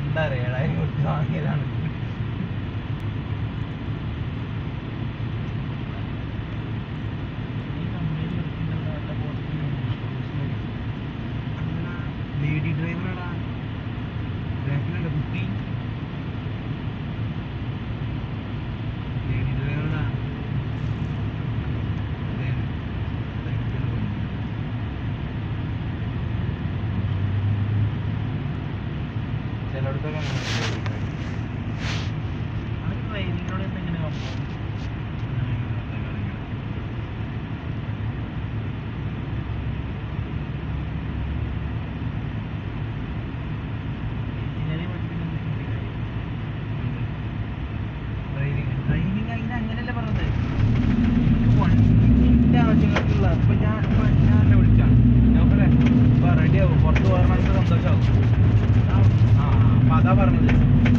കണ്ടറിയാം ഏഴായിരം കൊടുത്ത് വാങ്ങിയതാണ് ഈ കമ്പനിയിൽ എടുക്കുന്ന നല്ല പോസ്റ്റിന് ലേഡി ഡ്രൈവറാടാ ബാക്കിലുണ്ട് കുട്ടി ലേഡി ഡ്രൈവറാടാ അതെ അതെനിക്കാണ് തോന്നുന്നത് ചിലയിടത്തൊക്കെ അങ്ങനെ ഉണ്ട് lady driver. അത് ഡ്രൈവിങ്ങിനോട് എങ്ങനെ കമ്പനി എഞ്ചിനീയറിംഗ് പഠിക്കുന്ന ഡ്രൈവിംഗ് ഡ്രൈവിംഗ് അതിന് അങ്ങനെയല്ല പറഞ്ഞത് എനിക്ക് വണ്ടിന്റെ ആവശ്യങ്ങൾക്കുള്ള ഇപ്പൊ ഞാൻ ഇപ്പൊ ഞാൻ എന്നെ വിളിച്ചാണ് ഞാൻ പറയാം ഇപ്പൊ റെഡി ആവും പുറത്ത് പോകണമെങ്കിൽ സന്തോഷമാവും ആ അപ്പൊ അതാ പറഞ്ഞത്